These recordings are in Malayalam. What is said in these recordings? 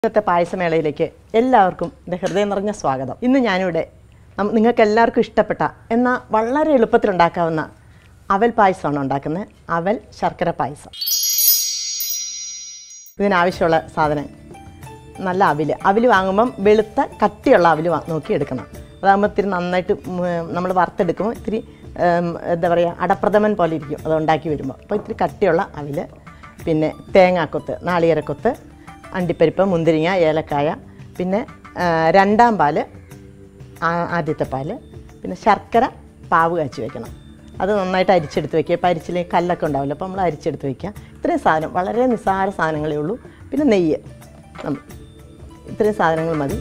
ഇന്നത്തെ പായസമേളയിലേക്ക് എല്ലാവർക്കും എൻ്റെ ഹൃദയം നിറഞ്ഞ സ്വാഗതം ഇന്ന് ഞാനിവിടെ നം- നിങ്ങൾക്ക് എല്ലാവർക്കും ഇഷ്ടപ്പെട്ട എന്നാൽ വളരെ എളുപ്പത്തിൽ ഉണ്ടാക്കാവുന്ന അവൽ പായസമാണ് ഉണ്ടാക്കുന്നത് അവൽ ശർക്കര പായസം ഇതിനാവശ്യമുള്ള സാധനം നല്ല അവില് അവില് വാങ്ങുമ്പം വെളുത്ത കട്ടിയുള്ള അവില് വാ- നോക്കി എടുക്കണം അതാകുമ്പോൾ ഇത്തിരി നന്നായിട്ട് നമ്മൾ വറുത്തെടുക്കുമ്പോൾ ഇത്തിരി ഉം, എന്താ പറയുക അടപ്രഥമൻ പോലെ ഇരിക്കും അത് ഉണ്ടാക്കി വരുമ്പോൾ അപ്പോൾ ഇത്തിരി കട്ടിയുള്ള അവില് പിന്നെ തേങ്ങാക്കൊത്ത് നാളികേരക്കൊത്ത് അണ്ടിപ്പരിപ്പ് മുന്തിരിങ്ങ ഏലക്കായ പിന്നെ ആ, രണ്ടാം പാല് ആ- ആദ്യത്തെ പാല് പിന്നെ ശർക്കര പാവ് കാച്ചി വെക്കണം അത് നന്നായിട്ട് അരിച്ചെടുത്ത് വെക്കുക ഇപ്പം അരിച്ചില്ലെങ്കിൽ കല്ലൊക്കെ ഉണ്ടാവില്ല അപ്പോൾ നമ്മൾ അരിച്ചെടുത്ത് വെക്കുക ഇത്രയും സാധനം വളരെ നിസ്സാര സാധനങ്ങളേ ഉള്ളൂ പിന്നെ നെയ്യ് നം- ഇത്രയും സാധനങ്ങൾ മതി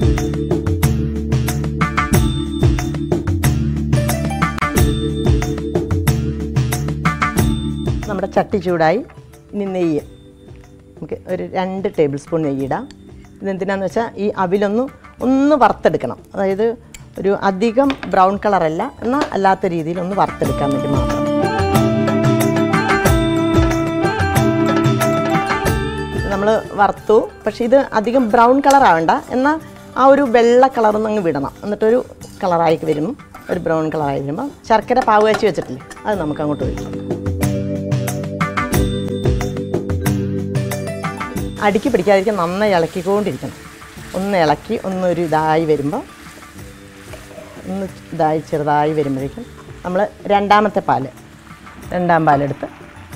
നമ്മുടെ ചട്ടി ചൂടായി ഇനി നെയ്യ് നമുക്ക് ഒരു രണ്ട് ടേബിൾ സ്പൂൺ നെയ്യ് ഇടാം ഇതെന്തിനാന്ന് വെച്ചാൽ ഈ അവിലൊന്ന് ഒന്ന് വറുത്തെടുക്കണം അതായത് ഒരു അധികം ബ്രൗൺ കളറല്ല എന്നാൽ അല്ലാത്ത രീതിയിൽ ഒന്ന് വറുത്തെടുക്കാൻ വേണ്ടി മാത്രം നമ്മൾ വറുത്തു പക്ഷേ ഇത് അധികം ബ്രൗൺ കളർ ആവണ്ട എന്നാൽ ആ ഒരു വെള്ള കളറൊന്ന് അങ്ങ് വിടണം എന്നിട്ടൊരു കളറായി വരുന്നു ഒരു ബ്രൗൺ കളറായി വരുമ്പോൾ ശർക്കര പാവ് വെച്ച് വെച്ചിട്ടില്ലേ അത് നമുക്ക് അങ്ങോട്ട് ഒഴിച്ചു കൊടുക്കാം അടുക്കി പിടിക്കാതിരിക്കാൻ നന്നായി ഇളക്കിക്കൊണ്ടിരിക്കണം ഒന്ന് ഇളക്കി ഒന്നൊരു ഇതായി വരുമ്പോൾ ഒന്ന് ഇതായി ചെറുതായി വരുമ്പോഴേക്കും നമ്മൾ രണ്ടാമത്തെ പാല് രണ്ടാം പാലെടുത്ത്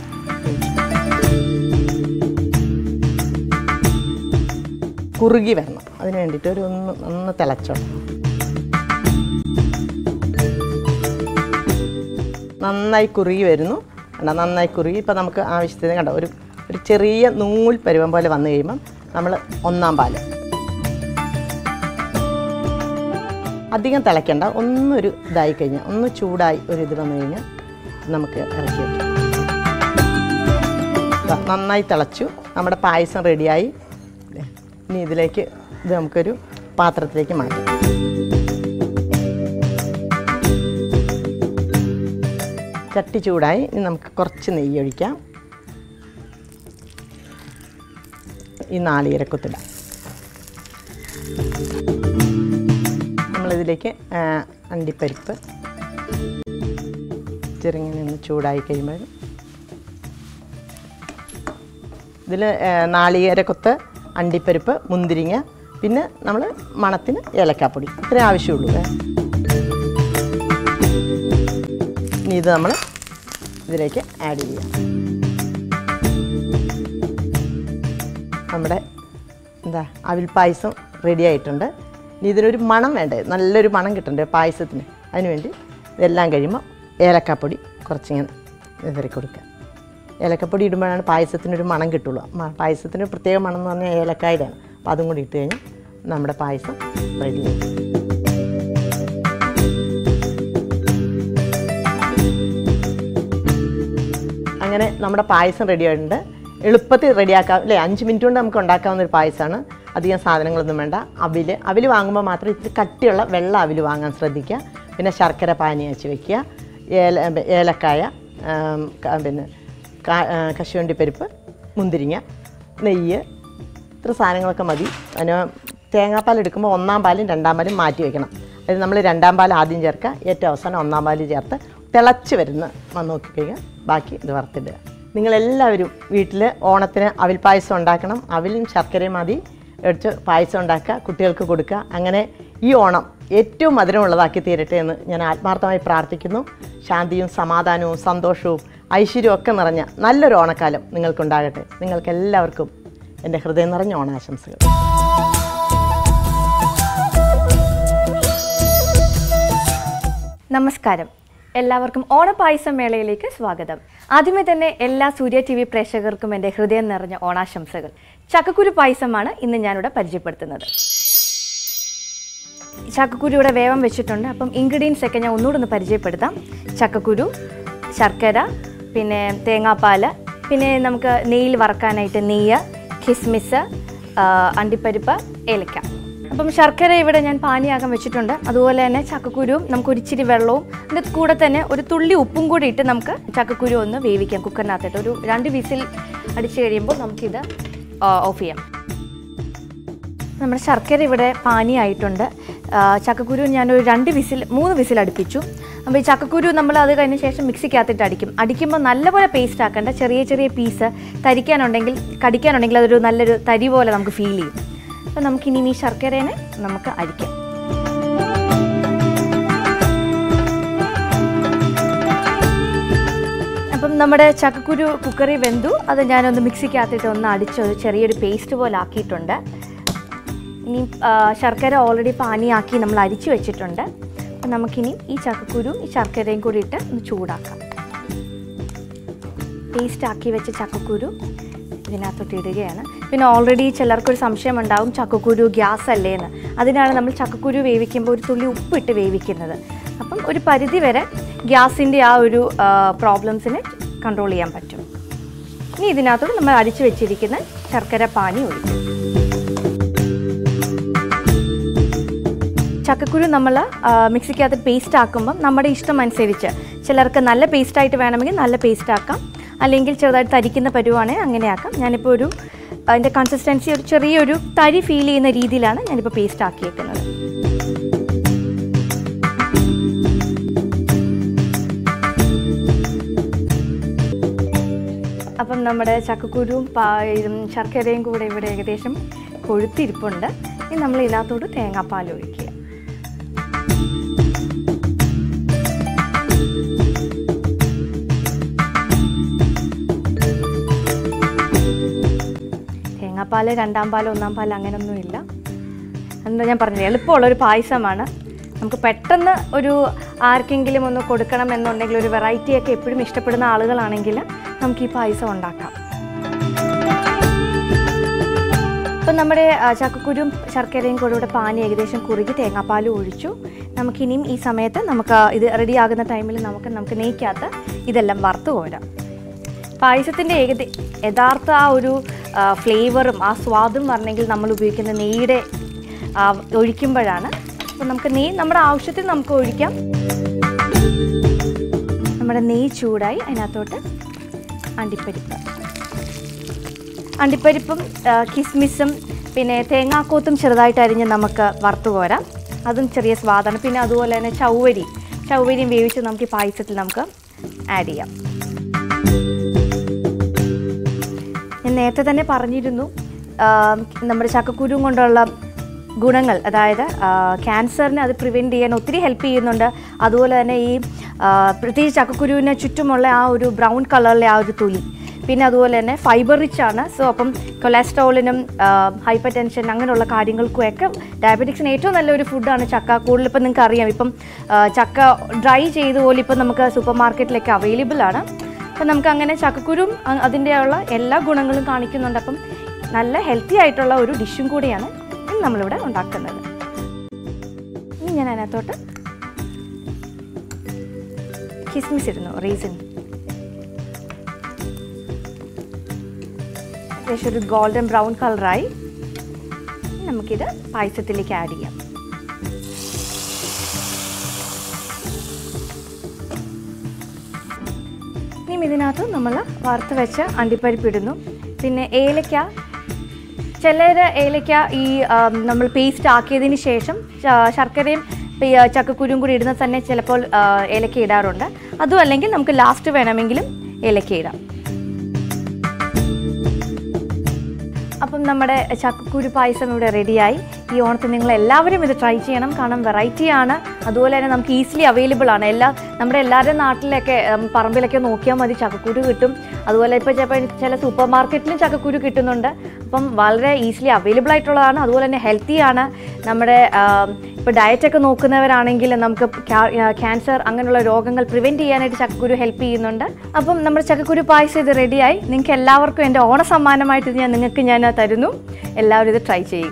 കുറുകി വരണം അതിന് വേണ്ടിയിട്ട് ഒരു ഒന്ന് ഒന്ന് തിളച്ചോണം നന്നായി കുറുകി വരുന്നു കണ്ടോ നന്നായി കുറുകി ഇപ്പോൾ നമുക്ക് ആവശ്യത്തിന് കണ്ടോ ഒരു ഒരു ചെറിയ നൂൽ പരുവം പോലെ വന്നു കഴിയുമ്പം നമ്മൾ ഒന്നാം പാല് അധികം തിളയ്ക്കണ്ട ഒന്നൊരു ഇതായി കഴിഞ്ഞാൽ ഒന്ന് ചൂടായി ഒരു ഇത് വന്നു കഴിഞ്ഞാൽ നമുക്ക് ഇറക്കി വയ്ക്കാം ദാ നന്നായി തിളച്ചു നമ്മുടെ പായസം റെഡിയായി ദേ, ഇനി ഇതിലേക്ക് ഇത് നമുക്കൊരു പാത്രത്തിലേക്ക് മാറ്റാം ചട്ടി ചൂടായി ഇനി നമുക്ക് കുറച്ച് നെയ്യ് ഒഴിക്കാം ഈ നാളികേരക്കൊത്തിടാം നമ്മളിതിലേക്ക് ആ, അണ്ടിപ്പരിപ്പ് ചെറുങ്ങനെ ഒന്ന് ചൂടായി കഴിയുമ്പോൾ ഇതിൽ നാളികേരക്കൊത്ത് അണ്ടിപ്പരിപ്പ് മുന്തിരിങ്ങ പിന്നെ നമ്മൾ മണത്തിന് ഏലക്കാപ്പൊടി ഇത്രയും ആവശ്യമുള്ളൂ ഏ. ഇനി ഇത് നമ്മൾ ഇതിലേക്ക് ആഡ് ചെയ്യാം നമ്മുടെ എന്താ അവിൽ പായസം റെഡി ആയിട്ടുണ്ട് ഇനി ഇതിനൊരു മണം വേണ്ടേ നല്ലൊരു മണം കിട്ടണ്ടേ പായസത്തിന് അതിനുവേണ്ടി ഇതെല്ലാം കഴിയുമ്പോൾ ഏലക്കാപ്പൊടി കുറച്ചിങ്ങനെ വിതറി കൊടുക്കുക ഏലക്കപ്പൊടി ഇടുമ്പോഴാണ് പായസത്തിനൊരു മണം കിട്ടുള്ളൂ മ- പായസത്തിന് പ്രത്യേക മണം എന്ന് പറഞ്ഞാൽ ഏലക്കായുടെയാണ് അപ്പോൾ അതും കൂടി ഇട്ട് കഴിഞ്ഞാൽ നമ്മുടെ പായസം റെഡി ആയി അങ്ങനെ നമ്മുടെ പായസം റെഡി ആയിട്ടുണ്ട് എളുപ്പത്തിൽ റെഡിയാക്കാം അല്ലേ അഞ്ച് മിനിറ്റ് കൊണ്ട് നമുക്ക് ഉണ്ടാക്കാവുന്ന ഒരു പായസമാണ് അധികം സാധനങ്ങളൊന്നും വേണ്ട അവിൽ അവിൽ വാങ്ങുമ്പോൾ മാത്രം ഇത്തിരി കട്ടിയുള്ള വെള്ള അവിൽ വാങ്ങാൻ ശ്രദ്ധിക്കുക പിന്നെ ശർക്കര പാനി വെച്ച് വെക്കുക ഏല ഏലക്കായ ആം, ക- പിന്നെ കാ- ആ, കശുവണ്ടി പരിപ്പ് മുന്തിരിങ്ങ നെയ്യ് ഇത്ര സാധനങ്ങളൊക്കെ മതി അതിന് തേങ്ങാപ്പാൽ എടുക്കുമ്പോൾ ഒന്നാം പാലും രണ്ടാം പാലും മാറ്റി വെക്കണം അത് നമ്മൾ രണ്ടാം പാൽ ആദ്യം ചേർക്കുക ഏറ്റവും അവസാനം ഒന്നാം പാൽ ചേർത്ത് തിളച്ച് വരുന്ന വന്ന് നോക്കിക്കഴിഞ്ഞാൽ ബാക്കി ഇത് വറുത്തിടുക നിങ്ങളെല്ലാവരും വീട്ടിൽ ഓണത്തിന് അവിൽ പായസം ഉണ്ടാക്കണം അവിലും ശർക്കരയും മതി എടുത്ത് പായസം ഉണ്ടാക്കുക കുട്ടികൾക്ക് കൊടുക്കുക അങ്ങനെ ഈ ഓണം ഏറ്റവും മധുരമുള്ളതാക്കി തീരട്ടെ എന്ന് ഞാൻ ആത്മാർത്ഥമായി പ്രാർത്ഥിക്കുന്നു ശാന്തിയും സമാധാനവും സന്തോഷവും ഐശ്വര്യവും ഒക്കെ നിറഞ്ഞ നല്ലൊരു ഓണക്കാലം നിങ്ങൾക്കുണ്ടാകട്ടെ നിങ്ങൾക്കെല്ലാവർക്കും എൻ്റെ ഹൃദയം നിറഞ്ഞ ഓണാശംസകൾ നമസ്കാരം എല്ലാവർക്കും ഓണപ്പായസം മേളയിലേക്ക് സ്വാഗതം ആദ്യമേ തന്നെ എല്ലാ സൂര്യ ടി വി പ്രേക്ഷകർക്കും എൻ്റെ ഹൃദയം നിറഞ്ഞ ഓണാശംസകൾ ചക്കക്കുരു പായസമാണ് ഇന്ന് ഞാനിവിടെ പരിചയപ്പെടുത്തുന്നത് ചക്കക്കുരു ഇവിടെ വേവം വെച്ചിട്ടുണ്ട് അപ്പം ഇൻഗ്രീഡിയൻസ് ഒക്കെ ഞാൻ ഒന്നുകൂടെ ഒന്ന് പരിചയപ്പെടുത്താം ചക്കക്കുരു ശർക്കര പിന്നെ തേങ്ങാപ്പാല് പിന്നെ നമുക്ക് നെയ്യിൽ വറക്കാനായിട്ട് നെയ്യ് കിസ്മിസ് ആ, അണ്ടിപ്പരിപ്പ് ഏലക്ക അപ്പം ശർക്കര ഇവിടെ ഞാൻ പാനിയാക്കാൻ വെച്ചിട്ടുണ്ട് അതുപോലെ തന്നെ ചക്കക്കുരുവും നമുക്ക് ഒരു ഇച്ചിരി വെള്ളവും അതിൻ്റെ കൂടെ തന്നെ ഒരു തുള്ളി ഉപ്പും കൂടി ഇട്ട് നമുക്ക് ചക്കക്കുരു ഒന്ന് വേവിക്കാം കുക്കറിനകത്തിട്ട് ഒരു രണ്ട് വിസിൽ അടിച്ച് കഴിയുമ്പോൾ നമുക്കിത് ഓഫ് ചെയ്യാം നമ്മുടെ ശർക്കര ഇവിടെ പാനിയായിട്ടുണ്ട് ആ, ചക്കക്കുരു ഞാനൊരു രണ്ട് വിസിൽ മൂന്ന് വിസിൽ അടുപ്പിച്ചു അപ്പോൾ ഈ ചക്കക്കുരു നമ്മൾ അത് കഴിഞ്ഞ ശേഷം മിക്സിക്കകത്തിട്ട് അടിക്കും അടിക്കുമ്പോൾ നല്ലപോലെ പേസ്റ്റ് ആക്കേണ്ട ചെറിയ ചെറിയ പീസ് തരിക്കാനുണ്ടെങ്കിൽ കടിക്കാനുണ്ടെങ്കിൽ അതൊരു നല്ലൊരു തരി പോലെ നമുക്ക് ഫീൽ ചെയ്യും അപ്പോൾ നമുക്കിനി ഈ ശർക്കരേനെ നമുക്ക് അരിക്കാം അപ്പം നമ്മുടെ ചക്കക്കുരു കുക്കറി വെന്തു അത് ഞാനൊന്ന് മിക്സിക്കകത്തിട്ട് ഒന്ന് അടിച്ച് ഒരു ചെറിയൊരു പേസ്റ്റ് പോലെ ആക്കിയിട്ടുണ്ട് ഇനി ആ, ശർക്കര ഓൾറെഡി പാനിയാക്കി നമ്മൾ അരിച്ചു വെച്ചിട്ടുണ്ട് അപ്പം നമുക്കിനി ഈ ചക്കക്കുരു ഈ ശർക്കരയും കൂടി ഇട്ട് ഒന്ന് ചൂടാക്കാം പേസ്റ്റ് ആക്കി വെച്ച ചക്കക്കുരു ഇതിനകത്തോട്ട് ഇടുകയാണ് പിന്നെ ഓൾറെഡി ചിലർക്കൊരു സംശയം ഉണ്ടാവും ചക്കക്കുരു ഗ്യാസ് അല്ലേ എന്ന് അതിനാണ് നമ്മൾ ചക്കക്കുരു വേവിക്കുമ്പോൾ ഒരു തുള്ളി ഉപ്പിട്ട് വേവിക്കുന്നത് അപ്പം ഒരു പരിധി വരെ ഗ്യാസിൻ്റെ ആ ഒരു പ്രോബ്ലംസിനെ കൺട്രോൾ ചെയ്യാൻ പറ്റും ഇനി ഇതിനകത്തോട്ട് നമ്മൾ അടിച്ചു വെച്ചിരിക്കുന്ന ശർക്കര പാനി ഒഴിക്കും ചക്കക്കുരു നമ്മൾ മിക്സിക്കകത്ത് പേസ്റ്റ് ആക്കുമ്പം നമ്മുടെ ഇഷ്ടം അനുസരിച്ച് ചിലർക്ക് നല്ല പേസ്റ്റ് ആയിട്ട് വേണമെങ്കിൽ നല്ല പേസ്റ്റ് ആക്കാം അല്ലെങ്കിൽ ചെറുതായിട്ട് തരിക്കുന്ന പരുവാണെങ്കിൽ അങ്ങനെ ആക്കാം ഞാനിപ്പോൾ ഒരു അതിൻ്റെ കൺസിസ്റ്റൻസി ഒരു ചെറിയൊരു തരി ഫീൽ ചെയ്യുന്ന രീതിയിലാണ് ഞാനിപ്പോൾ പേസ്റ്റ് ആക്കിയേക്കുന്നത് അപ്പം നമ്മുടെ ചക്കക്കുരുവും പാ- ഇതും ശർക്കരയും കൂടെ ഇവിടെ ഏകദേശം കൊഴുത്തിരിപ്പുണ്ട് ഇനി നമ്മൾ ഇതിനകത്തോട്ട് തേങ്ങാപ്പാൽ ഒഴിക്കുക തേങ്ങാപ്പാൽ രണ്ടാം പാൽ ഒന്നാം പാൽ അങ്ങനെയൊന്നുമില്ല എന്താ ഞാൻ പറഞ്ഞത് എളുപ്പമുള്ള ഒരു പായസമാണ് നമുക്ക് പെട്ടെന്ന് ഒരു ആർക്കെങ്കിലും ഒന്ന് കൊടുക്കണം എന്നുണ്ടെങ്കിൽ ഒരു വെറൈറ്റി ഒക്കെ എപ്പോഴും ഇഷ്ടപ്പെടുന്ന ആളുകളാണെങ്കിൽ നമുക്ക് ഈ പായസം ഉണ്ടാക്കാം ഇപ്പം നമ്മുടെ ആ, ചക്കക്കുരും ശർക്കരയും കൂടെ ഇവിടെ പാനി ഏകദേശം കുറുകി തേങ്ങാപ്പാലും ഒഴിച്ചു നമുക്കിനിയും ഈ സമയത്ത് നമുക്ക് ഇത് റെഡി ആകുന്ന ടൈമിൽ നമുക്ക് നമുക്ക് നെയ്ക്കകത്ത് ഇതെല്ലാം വറുത്ത് കോരാം പായസത്തിൻ്റെ ഏകദേ യഥാർത്ഥ ആ ഒരു ഫ്ലേവറും ആ സ്വാദും വരണമെങ്കിൽ നമ്മൾ ഉപയോഗിക്കുന്ന നെയ്യുടെ ആ, ഒഴിക്കുമ്പോഴാണ് അപ്പോൾ നമുക്ക് നെയ്യ് നമ്മുടെ ആവശ്യത്തിൽ നമുക്ക് ഒഴിക്കാം നമ്മുടെ നെയ്യ് ചൂടായി അതിനകത്തോട്ട് അണ്ടിപ്പരിപ്പ് അണ്ടിപ്പരിപ്പും ആ, കിസ്മിസും പിന്നെ തേങ്ങാക്കോത്തും ചെറുതായിട്ട് അരിഞ്ഞ് നമുക്ക് വറുത്ത് കോരാം അതും ചെറിയ സ്വാദാണ് പിന്നെ അതുപോലെ തന്നെ ചൗവരി ചൗവരിയും വേവിച്ച് നമുക്ക് ഈ പായസത്തിൽ നമുക്ക് ആഡ് ചെയ്യാം ഞാൻ നേരത്തെ തന്നെ പറഞ്ഞിരുന്നു ആ, നമ്മുടെ ചക്കക്കുരും കൊണ്ടുള്ള ഗുണങ്ങൾ അതായത് ആ, ക്യാൻസറിനെ അത് പ്രിവെൻറ്റ് ചെയ്യാൻ ഒത്തിരി ഹെൽപ്പ് ചെയ്യുന്നുണ്ട് അതുപോലെ തന്നെ ഈ ആ, പ്രത്യേകിച്ച് ചക്കക്കുരുവിന് ചുറ്റുമുള്ള ആ ഒരു ബ്രൗൺ കളറിലെ ആ ഒരു തൊലി പിന്നെ അതുപോലെ തന്നെ ഫൈബർ റിച്ച് ആണ് സോ അപ്പം കൊളസ്ട്രോളിനും ഹൈപ്പർ ടെൻഷൻ അങ്ങനെയുള്ള കാര്യങ്ങൾക്കും ഒക്കെ ഡയബറ്റിക്സിന് ഏറ്റവും നല്ലൊരു ഫുഡാണ് ചക്ക കൂടുതൽ ഇപ്പം നിങ്ങൾക്ക് അറിയാം ഇപ്പം ആ, ചക്ക ഡ്രൈ ചെയ്ത് പോലും ഇപ്പം നമുക്ക് സൂപ്പർ മാർക്കറ്റിലൊക്കെ അവൈലബിൾ ആണ് അപ്പം നമുക്ക് അങ്ങനെ ചക്കക്കുരും അ- അതിൻ്റെ ഉള്ള എല്ലാ ഗുണങ്ങളും കാണിക്കുന്നുണ്ട് അപ്പം നല്ല ഹെൽത്തി ആയിട്ടുള്ള ഒരു ഡിഷും കൂടിയാണ് ഇന്ന് നമ്മളിവിടെ ഉണ്ടാക്കുന്നത് ഇനി ഞാൻ അതിനകത്തോട്ട് കിസ്മിസ് ഇടുന്നു റീസൺ ഏകദേശം ഒരു ഗോൾഡൻ ബ്രൗൺ കളറായി നമുക്കിത് പായസത്തിലേക്ക് ആഡ് ചെയ്യാം ഇനിയും ഇതിനകത്ത് നമ്മൾ വറുത്ത് വെച്ച അണ്ടിപ്പരിപ്പ് ഇടുന്നു പിന്നെ ഏലക്ക ചിലർ ഏലക്ക ഈ ആം, നമ്മൾ പേസ്റ്റ് ആക്കിയതിന് ശേഷം ച- ശർക്കരയും പി- ആ, ചക്കക്കുരും കൂടി ഇടുന്ന തന്നെ ചിലപ്പോൾ ആ, ഏലക്ക ഇടാറുണ്ട് അതും അല്ലെങ്കിൽ നമുക്ക് ലാസ്റ്റ് വേണമെങ്കിലും ഏലക്ക ഇടാം അപ്പം നമ്മുടെ ചക്കക്കുരു പായസം ഇവിടെ റെഡിയായി ഈ ഓണത്തിന് നിങ്ങൾ എല്ലാവരും ഇത് ട്രൈ ചെയ്യണം കാരണം വെറൈറ്റി ആണ് അതുപോലെ തന്നെ നമുക്ക് ഈസിലി അവൈലബിൾ ആണ് എല്ലാ നമ്മുടെ എല്ലാവരുടെയും നാട്ടിലൊക്കെ ഉം, പറമ്പിലൊക്കെ നോക്കിയാൽ മതി ചക്കക്കുരു കിട്ടും അതുപോലെ ഇപ്പോൾ ചിലപ്പോൾ ചില സൂപ്പർ മാർക്കറ്റിലും ചക്കക്കുരു കിട്ടുന്നുണ്ട് അപ്പം വളരെ ഈസിലി അവൈലബിൾ ആയിട്ടുള്ളതാണ് അതുപോലെ തന്നെ ഹെൽത്തി ആണ് നമ്മുടെ ഇപ്പോൾ ഡയറ്റൊക്കെ നോക്കുന്നവരാണെങ്കിൽ നമുക്ക് ക്യാൻസർ അങ്ങനെയുള്ള രോഗങ്ങൾ പ്രിവെൻറ്റ് ചെയ്യാനായിട്ട് ചക്കക്കുരു ഹെൽപ്പ് ചെയ്യുന്നുണ്ട് അപ്പം നമ്മുടെ ചക്കക്കുരു പായസം ഇത് റെഡിയായി നിങ്ങൾക്ക് എല്ലാവർക്കും എൻ്റെ ഓണ സമ്മാനമായിട്ട് ഇത് ഞാൻ നിങ്ങൾക്ക് ഞാൻ തരുന്നു എല്ലാവരും ഇത് ട്രൈ ചെയ്യുക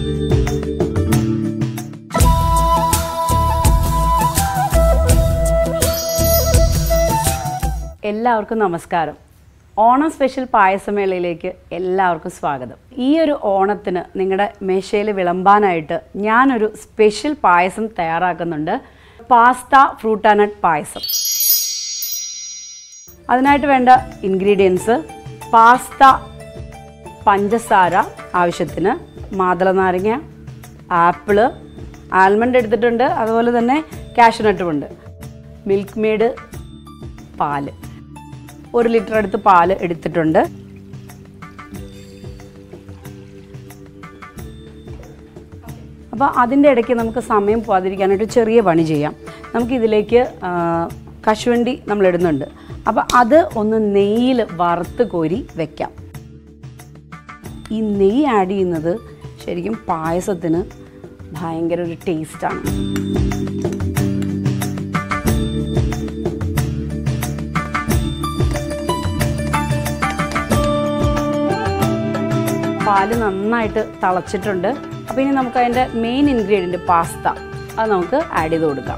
എല്ലാവർക്കും നമസ്കാരം ഓണം സ്പെഷ്യൽ പായസമേളയിലേക്ക് എല്ലാവർക്കും സ്വാഗതം ഈ ഒരു ഓണത്തിന് നിങ്ങളുടെ മേശയിൽ വിളമ്പാനായിട്ട് ഞാനൊരു സ്പെഷ്യൽ പായസം തയ്യാറാക്കുന്നുണ്ട് പാസ്ത ഫ്രൂട്ടാനട്ട് പായസം അതിനായിട്ട് വേണ്ട ഇൻഗ്രീഡിയൻസ് പാസ്ത പഞ്ചസാര ആവശ്യത്തിന് മാതള നാരങ്ങ ആപ്പിള് ആൽമണ്ട് എടുത്തിട്ടുണ്ട് അതുപോലെ തന്നെ കാഷ്നട്ടും ഉണ്ട് മിൽക്ക് മെയ്ഡ് പാല് ഒരു ലിറ്റർ അടുത്ത് പാല് എടുത്തിട്ടുണ്ട് അപ്പോൾ അതിൻ്റെ ഇടയ്ക്ക് നമുക്ക് സമയം പോകാതിരിക്കാനായിട്ട് ചെറിയ പണി ചെയ്യാം നമുക്കിതിലേക്ക് ആ, കശുവണ്ടി നമ്മൾ ഇടുന്നുണ്ട് അപ്പോൾ അത് ഒന്ന് നെയ്യിൽ വറുത്ത് കോരി വെക്കാം ഈ നെയ്യ് ആഡ് ചെയ്യുന്നത് ശരിക്കും പായസത്തിന് ഭയങ്കര ഒരു ടേസ്റ്റാണ് പാല് നന്നായിട്ട് തിളച്ചിട്ടുണ്ട് അപ്പോൾ ഇനി നമുക്ക് അതിൻ്റെ മെയിൻ ഇൻഗ്രീഡിയൻറ്റ് പാസ്ത അത് നമുക്ക് ആഡ് ചെയ്ത് കൊടുക്കാം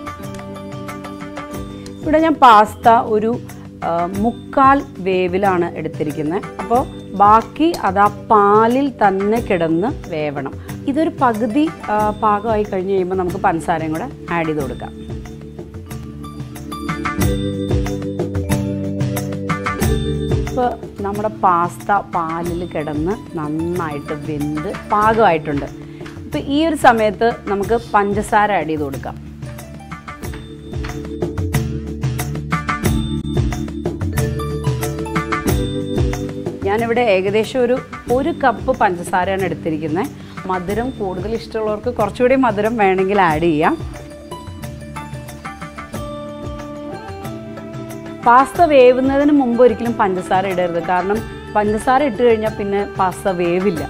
ഇവിടെ ഞാൻ പാസ്ത ഒരു ആ, മുക്കാൽ വേവിലാണ് എടുത്തിരിക്കുന്നത് അപ്പോൾ ബാക്കി അത് ആ പാലിൽ തന്നെ കിടന്ന് വേവണം ഇതൊരു പകുതി ആ, പാകമായി കഴിഞ്ഞ് കഴിയുമ്പോൾ നമുക്ക് പഞ്ചസാരയും കൂടെ ആഡ് ചെയ്ത് കൊടുക്കാം ഇപ്പോൾ നമ്മുടെ പാസ്ത പാലിൽ കിടന്ന് നന്നായിട്ട് വെന്ത് പാകമായിട്ടുണ്ട് ഇപ്പോൾ ഈ ഒരു സമയത്ത് നമുക്ക് പഞ്ചസാര ആഡ് ചെയ്ത് കൊടുക്കാം ഞാനിവിടെ ഏകദേശം ഒരു ഒരു കപ്പ് പഞ്ചസാരയാണ് എടുത്തിരിക്കുന്നത് മധുരം കൂടുതൽ ഇഷ്ടമുള്ളവർക്ക് കുറച്ചുകൂടി മധുരം വേണമെങ്കിൽ ആഡ് ചെയ്യാം പാസ്ത വേവുന്നതിന് മുമ്പ് ഒരിക്കലും പഞ്ചസാര ഇടരുത് കാരണം പഞ്ചസാര ഇട്ട് കഴിഞ്ഞാൽ പിന്നെ പാസ്ത വേവില്ല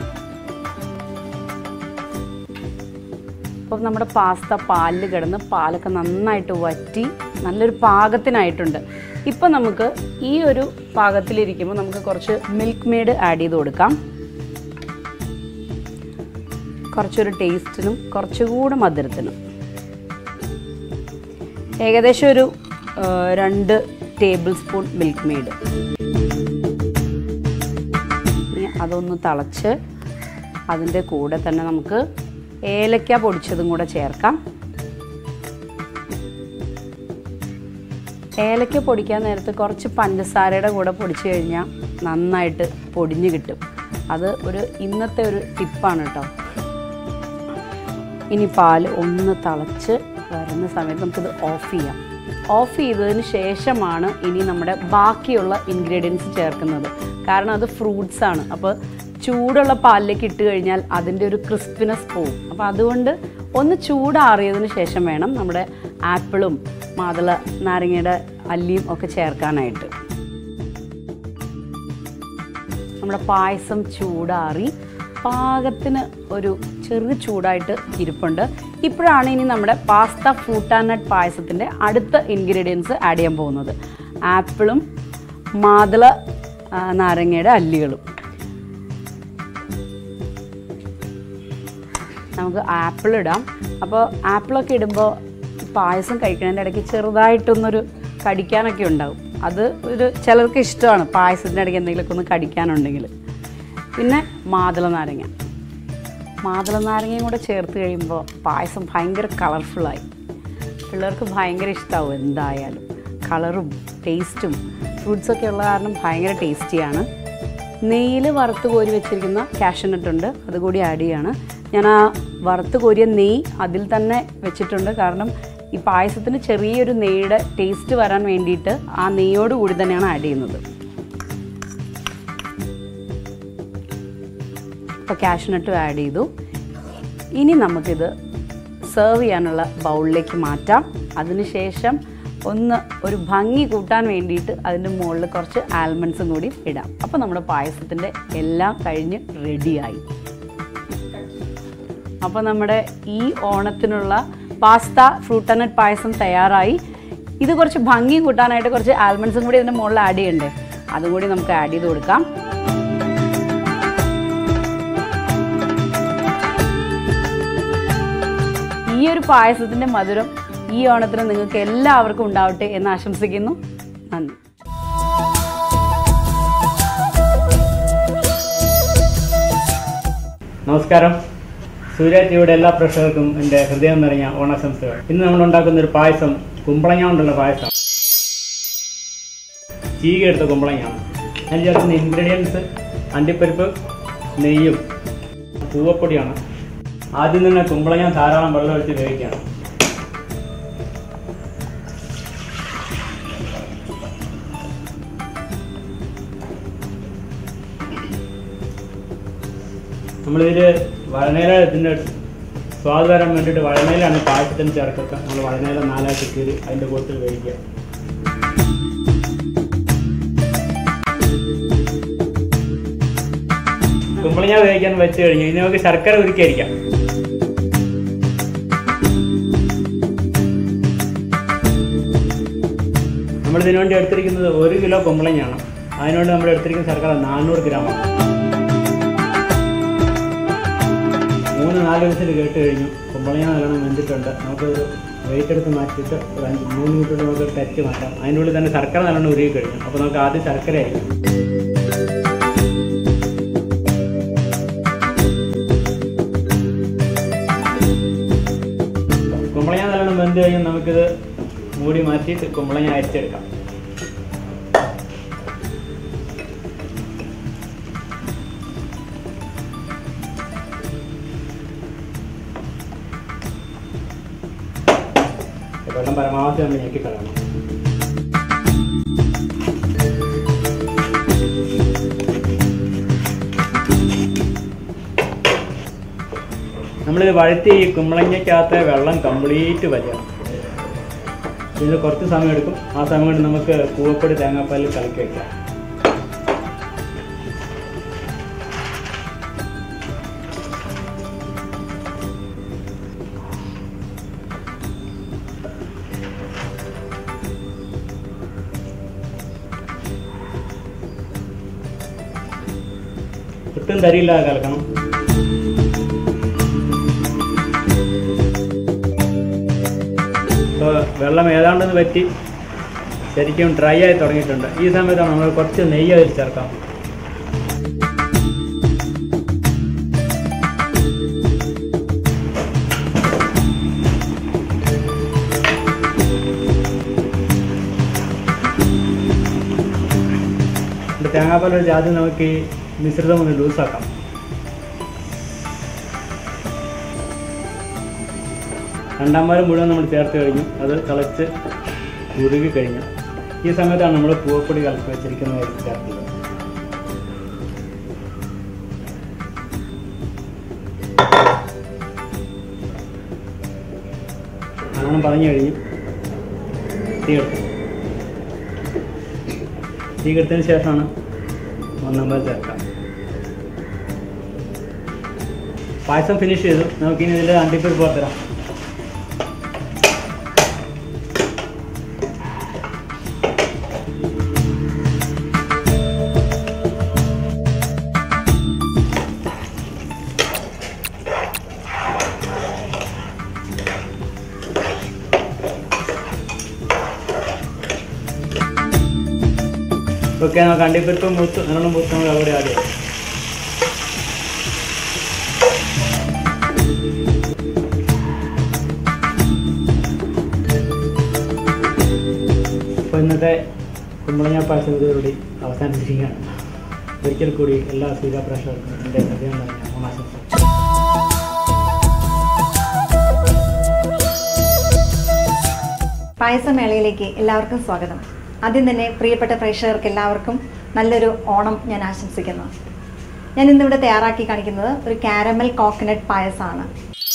അപ്പോൾ നമ്മുടെ പാസ്ത പാലിൽ കിടന്ന് പാലൊക്കെ നന്നായിട്ട് വറ്റി നല്ലൊരു പാകത്തിനായിട്ടുണ്ട് ഇപ്പം നമുക്ക് ഈ ഒരു പാകത്തിലിരിക്കുമ്പോൾ നമുക്ക് കുറച്ച് മിൽക്ക് മെയ്ഡ് ആഡ് ചെയ്ത് കൊടുക്കാം കുറച്ചൊരു ടേസ്റ്റിനും കുറച്ചുകൂടെ മധുരത്തിനും ഏകദേശം ഒരു ആ, രണ്ട് ടേബിൾ സ്പൂൺ മിൽക്ക് മെയ്ഡ് ഇനി അതൊന്ന് തിളച്ച് അതിൻ്റെ കൂടെ തന്നെ നമുക്ക് ഏലക്ക പൊടിച്ചതും കൂടെ ചേർക്കാം ഏലക്ക പൊടിക്കാൻ നേരത്ത് കുറച്ച് പഞ്ചസാരയുടെ കൂടെ പൊടിച്ചു കഴിഞ്ഞാൽ നന്നായിട്ട് പൊടിഞ്ഞ് കിട്ടും അത് ഒരു ഇന്നത്തെ ഒരു ടിപ്പാണ് കേട്ടോ ഇനി പാൽ ഒന്ന് തിളച്ച് വരുന്ന സമയത്ത് നമുക്കിത് ഓഫ് ചെയ്യാം ഓഫ് ചെയ്തതിന് ശേഷമാണ് ഇനി നമ്മുടെ ബാക്കിയുള്ള ഇൻഗ്രീഡിയൻസ് ചേർക്കുന്നത് കാരണം അത് ഫ്രൂട്ട്സ് ആണ് അപ്പോൾ ചൂടുള്ള പാലിലേക്ക് ഇട്ട് കഴിഞ്ഞാൽ അതിൻ്റെ ഒരു ക്രിസ്പിനെസ് പോവും അപ്പോൾ അതുകൊണ്ട് ഒന്ന് ചൂടാറിയതിന് ശേഷം വേണം നമ്മുടെ ആപ്പിളും മാതള നാരങ്ങയുടെ അല്ലിയും ഒക്കെ ചേർക്കാനായിട്ട് നമ്മുടെ പായസം ചൂടാറി പാകത്തിന് ഒരു ചെറു ചൂടായിട്ട് ഇരിപ്പുണ്ട് ഇപ്പോഴാണ് ഇനി നമ്മുടെ പാസ്ത ഫ്രൂട്ട് ആൻഡ് നട്ട് പായസത്തിൻ്റെ അടുത്ത ഇൻഗ്രീഡിയൻസ് ആഡ് ചെയ്യാൻ പോകുന്നത് ആപ്പിളും മാതള ആ, നാരങ്ങയുടെ അല്ലികളും നമുക്ക് ആപ്പിൾ ഇടാം അപ്പോൾ ആപ്പിളൊക്കെ ഇടുമ്പോൾ പായസം കഴിക്കുന്നതിൻ്റെ ഇടയ്ക്ക് ചെറുതായിട്ടൊന്നൊരു കടിക്കാനൊക്കെ ഉണ്ടാവും അത് ഒരു ചിലർക്ക് ഇഷ്ടമാണ് പായസത്തിൻ്റെ ഇടയ്ക്ക് എന്തെങ്കിലുമൊക്കെ ഒന്ന് കടിക്കാനുണ്ടെങ്കിൽ പിന്നെ മാതള നാരങ്ങ മാതള നാരങ്ങയും കൂടെ ചേർത്ത് കഴിയുമ്പോൾ പായസം ഭയങ്കര കളർഫുള്ളായി പിള്ളേർക്ക് ഭയങ്കര ഇഷ്ടമാവും എന്തായാലും കളറും ടേസ്റ്റും ഫ്രൂട്ട്സൊക്കെ ഉള്ള കാരണം ഭയങ്കര ടേസ്റ്റിയാണ് നെയ്യിൽ വറുത്ത് കോരി വെച്ചിരിക്കുന്ന കാഷ്യനട്ട് ഉണ്ട് അതുകൂടി ആഡ് ചെയ്യാണ് ഞാൻ ആ വറുത്ത് കോരിയ നെയ്യ് അതിൽ തന്നെ വെച്ചിട്ടുണ്ട് കാരണം ഈ പായസത്തിന് ചെറിയൊരു നെയ്യുടെ ടേസ്റ്റ് വരാൻ വേണ്ടിയിട്ട് ആ നെയ്യോട് കൂടി തന്നെയാണ് ആഡ് ചെയ്യുന്നത് ഇപ്പോൾ കാഷ്നട്ടും ആഡ് ചെയ്തു ഇനി നമുക്കിത് സെർവ് ചെയ്യാനുള്ള ബൗളിലേക്ക് മാറ്റാം അതിനുശേഷം ഒന്ന് ഒരു ഭംഗി കൂട്ടാൻ വേണ്ടിയിട്ട് അതിൻ്റെ മുകളിൽ കുറച്ച് ആൽമണ്ട്സും കൂടി ഇടാം അപ്പോൾ നമ്മുടെ പായസത്തിൻ്റെ എല്ലാം കഴിഞ്ഞ് റെഡിയായി അപ്പോൾ നമ്മുടെ ഈ ഓണത്തിനുള്ള പാസ്ത ഫ്രൂട്ട് ആൻഡ് നട്ട് പായസം തയ്യാറായി ഇത് കുറച്ച് ഭംഗി കൂട്ടാനായിട്ട് കുറച്ച് ആൽമണ്ട്സും കൂടി ഇതിൻ്റെ മുകളിൽ ആഡ് ചെയ്യണ്ടേ അതും കൂടി നമുക്ക് ആഡ് ചെയ്ത് കൊടുക്കാം ഈ ഒരു പായസത്തിൻ്റെ മധുരം ഈ ഓണത്തിന് നിങ്ങൾക്ക് എല്ലാവർക്കും ഉണ്ടാവട്ടെ എന്ന് ആശംസിക്കുന്നു നന്ദി നമസ്കാരം സൂര്യ ടിവിയുടെ എല്ലാ പ്രേക്ഷകർക്കും എൻ്റെ ഹൃദയം നിറഞ്ഞ ഓണാശംസകൾ ഇന്ന് നമ്മൾ ഉണ്ടാക്കുന്ന ഒരു പായസം കുമ്പളങ്ങ കൊണ്ടുള്ള പായസം ചീക എടുത്ത കുമ്പളങ്ങയാണ് അതിൽ ചേർക്കുന്ന ഇൻഗ്രീഡിയൻസ് അണ്ടിപ്പരിപ്പ് നെയ്യും പൂവപ്പൊടിയാണ് ആദ്യം തന്നെ കുമ്പളങ്ങ ധാരാളം വെള്ളം ഒഴിച്ച് വേവിക്കണം നമ്മളിതിൽ വഴനയില ഇതിൻ്റെ സ്വാദ് വരാൻ വേണ്ടിയിട്ട് വഴനയിലാണ് പായസത്തിന് ചേർക്കുക നമ്മൾ വഴനയില നാലായിട്ട് കീറി അതിൻ്റെ കൂട്ടത്തിൽ വേവിക്കുക കുമ്പളങ്ങ വേവിക്കാൻ വെച്ച് കഴിഞ്ഞ് ഇനി നമുക്ക് ശർക്കര ഉരുക്കിയിരിക്കാം നമ്മൾ ഇതിനു വേണ്ടി എടുത്തിരിക്കുന്നത് ഒരു കിലോ കുമ്പളങ്ങയാണ് അതിനുവേണ്ടി നമ്മൾ എടുത്തിരിക്കുന്ന ശർക്കര നാനൂറ് ഗ്രാമാണ് മൂന്ന് നാല് വിസിൽ കേട്ട് കഴിഞ്ഞു കുമ്പളങ്ങ നല്ലോണം വെന്തിട്ടുണ്ട് നമുക്ക് വെയിറ്റ് എടുത്ത് മാറ്റിയിട്ട് ഒരു അഞ്ച് മൂന്ന് മിനിറ്റ് കൊണ്ട് നമുക്ക് ടച്ച് മാറ്റാം അതിനുള്ളിൽ തന്നെ ശർക്കര നല്ലോണം ഉരുകി കഴിഞ്ഞു അപ്പോൾ നമുക്ക് ആദ്യം ശർക്കര ആയിരിക്കും കുമ്പളങ്ങ നല്ലോണം വെന്ത് കഴിഞ്ഞാൽ നമുക്കിത് മൂടി മാറ്റിയിട്ട് കുമ്പളങ്ങ അരിച്ചെടുക്കാം വെള്ളം പരമാവധി നമ്മൾ ഞെക്കിക്കളയണം നമ്മളിത് വഴറ്റി ഈ കുമ്പളങ്ങയ്ക്കകത്തെ വെള്ളം കംപ്ലീറ്റ് വലിയണം ഇത് കുറച്ച് സമയം എടുക്കും ആ സമയം കൊണ്ട് നമുക്ക് കൂവപ്പൊടി തേങ്ങാപ്പാലിൽ കലക്കി വയ്ക്കാം ഒട്ടും തരിയില്ലാതെ കലക്കണം ഇപ്പോൾ വെള്ളം ഏതാണ്ടെന്ന് പറ്റി ശരിക്കും ഡ്രൈ ആയി തുടങ്ങിയിട്ടുണ്ട് ഈ സമയത്താണ് നമ്മൾ കുറച്ച് നെയ്യ് അതിൽ ചേർക്കാം എന്നിട്ട് തേങ്ങാപ്പാൽ ഒഴിച്ച് ആദ്യം നമുക്ക് ഈ മിശ്രിതം ഒന്ന് ലൂസാക്കാം രണ്ടാം പാലും മുഴുവൻ നമ്മൾ ചേർത്ത് കഴിഞ്ഞു അത് തിളച്ച് ഉരുകി കഴിഞ്ഞു ഈ സമയത്താണ് നമ്മൾ പൂവപ്പൊടി കലക്കി വെച്ചിരിക്കുന്നത് ചേർക്കുന്നത് നല്ലോണം പറഞ്ഞു കഴിഞ്ഞു തീ എടുത്തു തീ കെടുത്തതിന് ശേഷമാണ് ഒന്നാം പാൽ ചേർക്കാം പായസം ഫിനിഷ് ചെയ്തു നമുക്കിനി ഇതിൻ്റെ അണ്ടിപ്പരിപ്പ് പുറത്തരാം ഓക്കെ നമുക്ക് അണ്ടിപ്പരിപ്പ് മൂത്ത് നല്ലോണം മൂത്ത് നമ്മൾ അവിടെ ആദ്യം അപ്പോൾ ഇന്നത്തെ കുമ്പളങ്ങ പായസം ഇതോടുകൂടി അവസാനിച്ചിരിക്കുകയാണ് ഒരിക്കൽ കൂടി എല്ലാ സൂര്യ പ്രേക്ഷകർക്കും എൻ്റെ ഹൃദയം നിറഞ്ഞ ഓണാശംസ പായസമേളയിലേക്ക് എല്ലാവർക്കും സ്വാഗതം ആദ്യം തന്നെ പ്രിയപ്പെട്ട പ്രേക്ഷകർക്ക് എല്ലാവർക്കും നല്ലൊരു ഓണം ഞാൻ ആശംസിക്കുന്നു ഞാൻ ഇന്നിവിടെ തയ്യാറാക്കി കാണിക്കുന്നത് ഒരു കാരമൽ കോക്കനട്ട് പായസമാണ്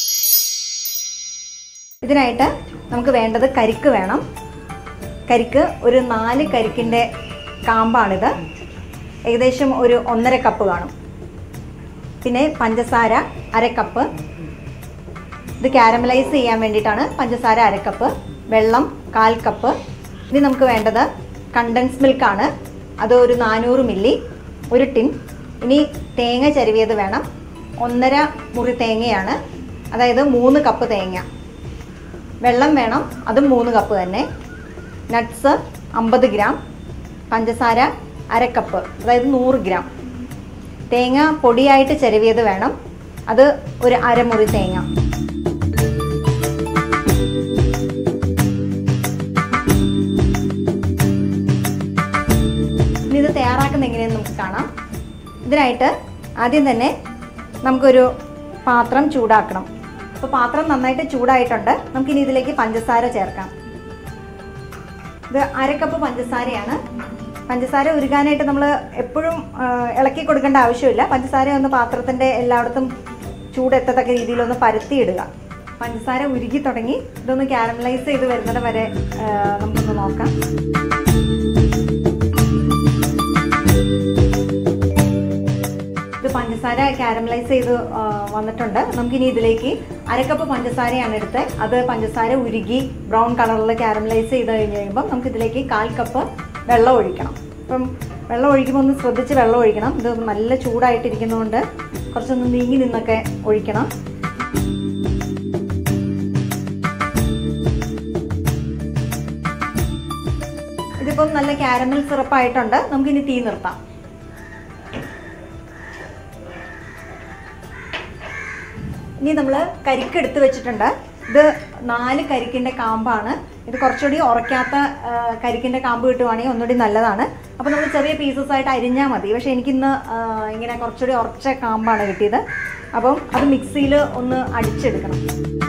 ഇതിനായിട്ട് നമുക്ക് വേണ്ടത് കരിക്ക് വേണം കരിക്ക് ഒരു നാല് കരിക്കിൻ്റെ കാമ്പാണിത് ഏകദേശം ഒരു ഒന്നര കപ്പ് കാണും പിന്നെ പഞ്ചസാര അര കപ്പ് ഇത് കാരമലൈസ് ചെയ്യാൻ വേണ്ടിയിട്ടാണ് പഞ്ചസാര അര കപ്പ് വെള്ളം കാൽ കപ്പ് ഇനി നമുക്ക് വേണ്ടത് കണ്ടൻസ് മിൽക്കാണ് അത് ഒരു നാനൂറ് മില്ലി ഒരു ടിൻ ഇനി തേങ്ങ ചരുവിയത് വേണം ഒന്നര മുറി തേങ്ങയാണ് അതായത് മൂന്ന് കപ്പ് തേങ്ങ വെള്ളം വേണം അതും മൂന്ന് കപ്പ് തന്നെ നട്ട്സ് അമ്പത് ഗ്രാം പഞ്ചസാര അര കപ്പ് അതായത് നൂറ് ഗ്രാം തേങ്ങ പൊടിയായിട്ട് ചരുവിയത് വേണം അത് ഒരു അരമുറി തേങ്ങ ഇനി ഇത് തയ്യാറാക്കുന്ന എങ്ങനെയെന്ന് നമുക്ക് കാണാം ഇതിനായിട്ട് ആദ്യം തന്നെ നമുക്കൊരു പാത്രം ചൂടാക്കണം അപ്പോൾ പാത്രം നന്നായിട്ട് ചൂടായിട്ടുണ്ട് നമുക്കിനി ഇതിലേക്ക് പഞ്ചസാര ചേർക്കാം ഇത് അരക്കപ്പ് പഞ്ചസാരയാണ് പഞ്ചസാര ഉരുകാനായിട്ട് നമ്മൾ എപ്പോഴും ആ, ഇളക്കി കൊടുക്കേണ്ട ആവശ്യമില്ല പഞ്ചസാര ഒന്ന് പാത്രത്തിൻ്റെ എല്ലായിടത്തും ചൂടെത്തത്തക്ക രീതിയിലൊന്ന് പരത്തിയിടുക പഞ്ചസാര ഉരുകി തുടങ്ങി ഇതൊന്ന് ക്യാരമലൈസ് ചെയ്ത് വരുന്നത് വരെ ആ, നമുക്കൊന്ന് നോക്കാം ഇത് പഞ്ചസാര കാരമലൈസ് ചെയ്ത് ആ, വന്നിട്ടുണ്ട് നമുക്കിനി ഇതിലേക്ക് അരക്കപ്പ് പഞ്ചസാരയാണ് എടുത്ത് അത് പഞ്ചസാര ഉരുകി ബ്രൗൺ കളറിൽ കാരമലൈസ് ചെയ്ത് കഴിഞ്ഞ് കഴിയുമ്പോൾ നമുക്ക് ഇതിലേക്ക് കാൽ കപ്പ് വെള്ളം ഒഴിക്കണം അപ്പം വെള്ളം ഒഴിക്കുമ്പോൾ ഒന്ന് ശ്രദ്ധിച്ച് വെള്ളം ഒഴിക്കണം ഇത് നല്ല ചൂടായിട്ടിരിക്കുന്നതുകൊണ്ട് കുറച്ചൊന്ന് നീങ്ങി നിന്നൊക്കെ ഒഴിക്കണം ഇതിപ്പം നല്ല കാരമൽ സിറപ്പായിട്ടുണ്ട് നമുക്കിനി തീ നിർത്താം ഇനി നമ്മൾ കരിക്ക് എടുത്ത് വെച്ചിട്ടുണ്ട് ഇത് നാല് കരിക്കിൻ്റെ കാമ്പാണ് ഇത് കുറച്ചുകൂടി ഉറക്കാത്ത ആ, കരിക്കിൻ്റെ കാമ്പ് കിട്ടുവാണെങ്കിൽ ഒന്നുകൂടി നല്ലതാണ് അപ്പോൾ നമ്മൾ ചെറിയ പീസസ് ആയിട്ട് അരിഞ്ഞാൽ മതി പക്ഷേ എനിക്കിന്ന് ആ, ഇങ്ങനെ കുറച്ചുകൂടി ഉറച്ച കാമ്പാണ് കിട്ടിയത് അപ്പം അത് മിക്സിയിൽ ഒന്ന് അടിച്ചെടുക്കണം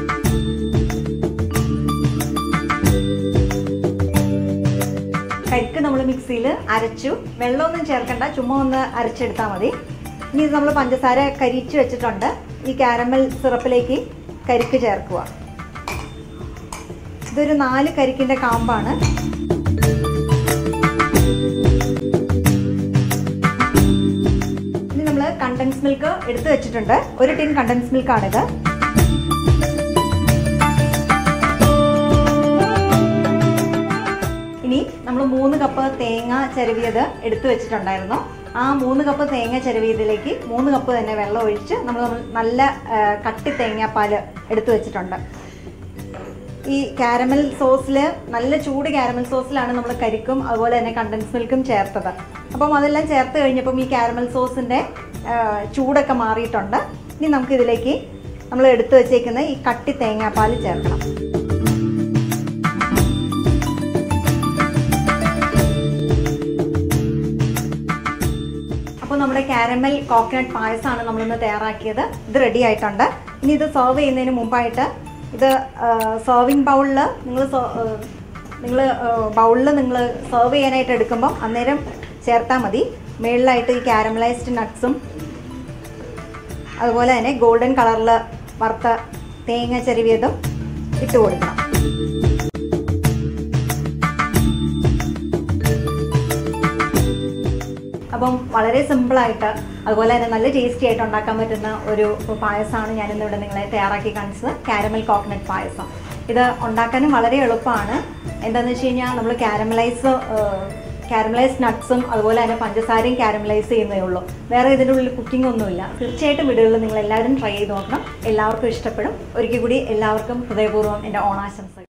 കരിക്ക് നമ്മൾ മിക്സിയിൽ അരച്ചു വെള്ളമൊന്നും ചേർക്കണ്ട ചുമ്മാ ഒന്ന് അരച്ചെടുത്താൽ മതി ഇനി ഇത് നമ്മൾ പഞ്ചസാര കരിച്ച് വെച്ചിട്ടുണ്ട് ഈ കാരമൽ സിറപ്പിലേക്ക് കരിക്ക് ചേർക്കുക ഇതൊരു നാല് കരിക്കിൻ്റെ കാമ്പാണ് ഇനി നമ്മൾ കണ്ടൻസ് മിൽക്ക് എടുത്തു വെച്ചിട്ടുണ്ട് ഒരു ടിൻ കണ്ടൻസ് മിൽക്കാണിത് ഇനി നമ്മൾ മൂന്ന് കപ്പ് തേങ്ങ ചിരവിയത് എടുത്തു വെച്ചിട്ടുണ്ടായിരുന്നു ആ മൂന്ന് കപ്പ് തേങ്ങ ചിരവിയതിലേക്ക് മൂന്ന് കപ്പ് തന്നെ വെള്ളം ഒഴിച്ച് നമ്മൾ നല്ല ആ, കട്ടി തേങ്ങാപ്പാൽ എടുത്തു വെച്ചിട്ടുണ്ട് ഈ കാരമൽ സോസിൽ നല്ല ചൂട് കാരമൽ സോസിലാണ് നമ്മൾ കരിക്കും അതുപോലെ തന്നെ കണ്ടൻസ് മിൽക്കും ചേർത്തത് അപ്പം അതെല്ലാം ചേർത്ത് കഴിഞ്ഞപ്പം ഈ കാരമൽ സോസിൻ്റെ ചൂടൊക്കെ മാറിയിട്ടുണ്ട് ഇനി നമുക്കിതിലേക്ക് നമ്മൾ എടുത്തു വെച്ചേക്കുന്ന ഈ കട്ടി തേങ്ങാപ്പാൽ ചേർക്കണം അപ്പോൾ നമ്മുടെ കാരമൽ കോക്കനട്ട് പായസമാണ് നമ്മളിന്ന് തയ്യാറാക്കിയത് ഇത് റെഡി ആയിട്ടുണ്ട് ഇനി ഇത് സെർവ് ചെയ്യുന്നതിന് മുമ്പായിട്ട് ഇത് സെർവിങ് ബൗളിൽ നിങ്ങൾ നിങ്ങൾ ബൗളിൽ നിങ്ങൾ സെർവ് ചെയ്യാനായിട്ട് എടുക്കുമ്പോൾ അന്നേരം ചേർത്താൽ മതി മുകളിലായിട്ട് ഈ കാരമലൈസ്ഡ് നട്ട്സും അതുപോലെ തന്നെ ഗോൾഡൻ കളറിൽ വറുത്ത തേങ്ങ ചെരുവിയതും ഇട്ട് കൊടുക്കണം അപ്പം വളരെ സിമ്പിളായിട്ട് അതുപോലെ തന്നെ നല്ല ടേസ്റ്റി ആയിട്ട് ഉണ്ടാക്കാൻ പറ്റുന്ന ഒരു പായസമാണ് ഞാനിന്ന് ഇവിടെ നിങ്ങളെ തയ്യാറാക്കി കാണിച്ചത് കാരമൽ കോക്കനട്ട് പായസം ഇത് ഉണ്ടാക്കാനും വളരെ എളുപ്പമാണ് എന്താണെന്ന് വെച്ച് കഴിഞ്ഞാൽ നമ്മൾ കാരമലൈസ് കാരമലൈസ് നട്ട്സും അതുപോലെ തന്നെ പഞ്ചസാരയും കാരമലൈസ് ചെയ്യുന്നേ ഉള്ളൂ വേറെ ഇതിൻ്റെ ഉള്ളിൽ കുക്കിംഗ് ഒന്നുമില്ല തീർച്ചയായിട്ടും വീടുകളിൽ നിങ്ങൾ എല്ലാവരും ട്രൈ ചെയ്ത് നോക്കണം എല്ലാവർക്കും ഇഷ്ടപ്പെടും ഒരിക്കൽ കൂടി എല്ലാവർക്കും ഹൃദയപൂർവ്വം എൻ്റെ ഓണാശംസകൾ